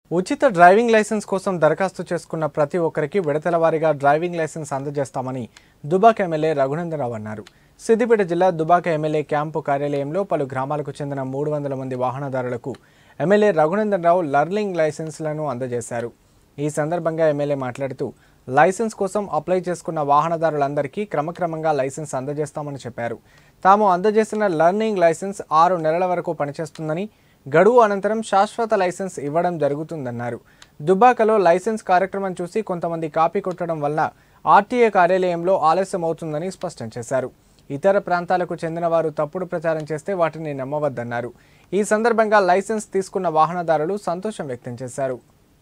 ఉచిత driving licence కోసం దరఖాస్తు చేసుకున్న ప్రతి ఒక్కరికి విడతల వారీగా డ్రైవింగ్ లైసెన్స్ అందజేస్తామని దుబాక్ ఎమ్మెల్యే రఘునందనరావు అన్నారు సిద్దిపేట జిల్లా దుబాక ఎమ్మెల్యే క్యాంపు కార్యాలయంలో పలు గ్రామాలకు చెందిన మూడు వందల మంది వాహనదారులకు ఎమ్మెల్యే రఘునందనరావు లర్నింగ్ లైసెన్స్లను అందజేశారు ఈ సందర్భంగా ఎమ్మెల్యే మాట్లాడుతూ లైసెన్స్ కోసం అప్లై చేసుకున్న వాహనదారులందరికీ క్రమక్రమంగా లైసెన్స్ అందజేస్తామని చెప్పారు తాము అందజేసిన లర్నింగ్ లైసెన్స్ ఆరు నెలల వరకు పనిచేస్తుందని గడువు అనంతరం శాశ్వత లైసెన్స్ ఇవ్వడం జరుగుతుందన్నారు దుబ్బాకలో లైసెన్స్ కార్యక్రమం చూసి కొంతమంది కాపీ కొట్టడం వల్ల ఆర్టీఏ కార్యాలయంలో ఆలస్యం అవుతుందని స్పష్టం చేశారు ఇతర ప్రాంతాలకు చెందిన వారు తప్పుడు ప్రచారం చేస్తే వాటిని నమ్మవద్దన్నారు ఈ సందర్భంగా లైసెన్స్ తీసుకున్న వాహనదారులు సంతోషం వ్యక్తం చేశారు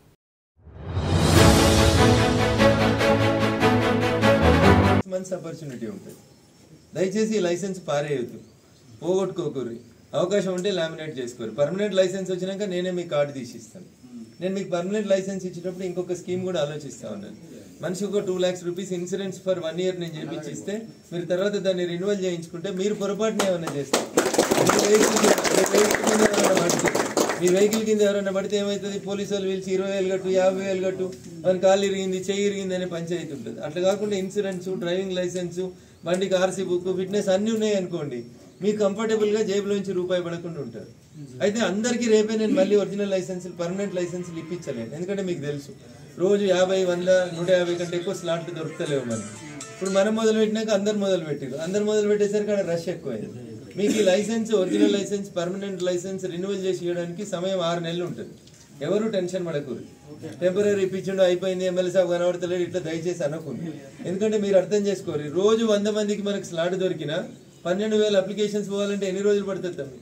మంత్స్ ఆపర్చునిటీ ఉంటుంది దయచేసి ఈ లైసెన్స్ పారేయద్దు పోగొట్టుకోకూరి అవకాశం ఉంటే లామినేట్ చేసుకోరు పర్మనెంట్ లైసెన్స్ వచ్చినాక నేనే మీ కార్డు తీసిస్తాను నేను మీకు పర్మనెంట్ లైసెన్స్ ఇచ్చేటప్పుడు ఇంకొక స్కీమ్ కూడా ఆలోచిస్తా ఉన్నాను మనిషి ఒక two lakhs rupees insurance for one year నేను చేపించి ఇస్తే మీరు తర్వాత దాన్ని రెన్యువల్ చేయించుకుంటే మీరు పొరపాటున ఏమైనా చేస్తారు మీ vehicle కి- మీ vehicle కింద ఏమైనా పడితే మీ వెహికల్ కింద ఎవరైనా పడితే ఏమవుతుంది పోలీసు వాళ్ళు పిలిచి ఇరవై వేలు కట్టు యాభై వేలు కట్టు మన కాలు ఇరిగింది చెయ్యి ఇరిగింది అనే పంచాయతీ ఉంటుంది అట్లా కాకుండా ఇన్సూరెన్స్ డ్రైవింగ్ లైసెన్స్ బండికి ఆర్సీ బుక్ ఫిట్నెస్ అన్ని ఉన్నాయి అనుకోండి మీకు కంఫర్టబుల్ గా జేబులోంచి రూపాయి పడకుండా ఉంటారు అయితే అందరికీ రేపే నేను మళ్ళీ ఒరిజినల్ లైసెన్స్ పర్మనెంట్ లైసెన్సులు ఇప్పించలేను ఎందుకంటే మీకు తెలుసు రోజు యాభై వంద నూట యాభై కంటే ఎక్కువ స్లాట్లు దొరుకుతలేవు మనకి ఇప్పుడు మనం మొదలు పెట్టినాక అందరు మొదలు పెట్టారు అందరు మొదలు పెట్టేసరికి అక్కడ రష్ ఎక్కువైంది మీకు ఈ license original license permanent license renewal చేసి ఇవ్వడానికి సమయం ఆరు నెలలు ఉంటుంది ఎవరు టెన్షన్ పడకూరు టెంపరీ ఇప్పించండు అయిపోయింది ఎమ్మెల్యే సాబ్ కనబడతలేడు ఇట్లా దయచేసి అనకుండా ఎందుకంటే మీరు అర్థం చేసుకోరు రోజు వంద మందికి మనకు స్లాట్ దొరికినా పన్నెండు వేల అప్లికేషన్స్ పోవాలంటే ఎన్ని రోజులు పడుతుంది తమ్మి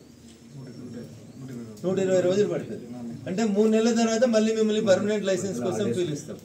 నూట ఇరవై రోజులు పడుతుంది అంటే మూడు నెలల తర్వాత మళ్ళీ మిమ్మల్ని పర్మనెంట్ లైసెన్స్ కోసం పిలుస్తాం